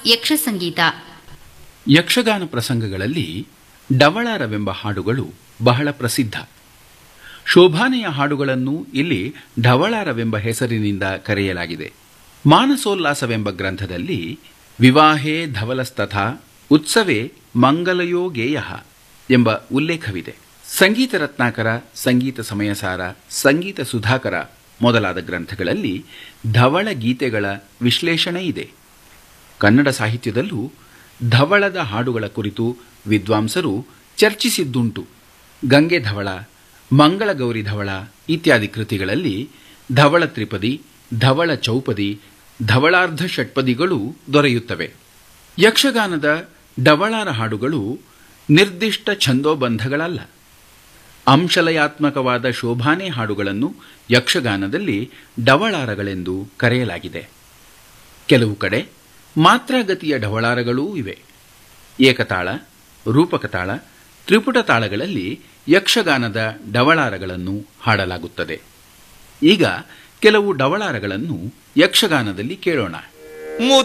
ಯಕ್ಷ ಸಂಗೀತ ಯಕ್ಷಗಾನ ಪ್ರಸಂಗಗಳಲ್ಲಿ ಡವಳಾರವೆಂಬ ಹಾಡುಗಳು ಬಹಳ ಪ್ರಸಿದ್ಧ ಶೋಭಾನೆಯ ಹಾಡುಗಳನ್ನು ಇಲ್ಲಿ ಢವಳಾರವೆಂಬ ಹೆಸರಿನಿಂದ ಕರೆಯಲಾಗಿದೆ ಮಾನಸೋಲ್ಲಾಸವೆಂಬ ಗ್ರಂಥದಲ್ಲಿ ವಿವಾಹೇ ಧವಲಸ್ತಥಾ ಉತ್ಸವೇ ಮಂಗಲಯೋ ಗೇಯ ಎಂಬ ಉಲ್ಲೇಖವಿದೆ ಸಂಗೀತ ರತ್ನಾಕರ ಸಂಗೀತ ಸಮಯಸಾರ ಸಂಗೀತ ಸುಧಾಕರ ಮೊದಲಾದ ಗ್ರಂಥಗಳಲ್ಲಿ ಧವಳ ಗೀತೆಗಳ ವಿಶ್ಲೇಷಣೆ ಇದೆ ಕನ್ನಡ ಸಾಹಿತ್ಯದಲ್ಲೂ ಧವಳದ ಹಾಡುಗಳ ಕುರಿತು ವಿದ್ವಾಂಸರು ಚರ್ಚಿಸಿದ್ದುಂಟು ಗಂಗೆ ಧವಳ ಮಂಗಳಗೌರಿ ಧವಳ ಇತ್ಯಾದಿ ಕೃತಿಗಳಲ್ಲಿ ಧವಳ ತ್ರಿಪದಿ ಧವಳ ಚೌಪದಿ ಧವಳಾರ್ಧ ಷಟ್ಪದಿಗಳು ದೊರೆಯುತ್ತವೆ ಯಕ್ಷಗಾನದ ಡವಳಾರ ಹಾಡುಗಳು ನಿರ್ದಿಷ್ಟ ಛಂದೋಬಂಧಗಳಲ್ಲ ಅಂಶಲಯಾತ್ಮಕವಾದ ಶೋಭಾನೆ ಹಾಡುಗಳನ್ನು ಯಕ್ಷಗಾನದಲ್ಲಿ ಡವಳಾರಗಳೆಂದು ಕರೆಯಲಾಗಿದೆ ಕೆಲವು ಕಡೆ ಮಾತ್ರಾಗತಿಯ ಢವಳಾರಗಳೂ ಇವೆ ಏಕತಾಳ ರೂಪಕತಾಳ ತ್ರಿಪುಟ ತಾಳಗಳಲ್ಲಿ ಯಕ್ಷಗಾನದ ಡವಳಾರಗಳನ್ನು ಹಾಡಲಾಗುತ್ತದೆ ಈಗ ಕೆಲವು ಡವಳಾರಗಳನ್ನು ಯಕ್ಷಗಾನದಲ್ಲಿ ಕೇಳೋಣ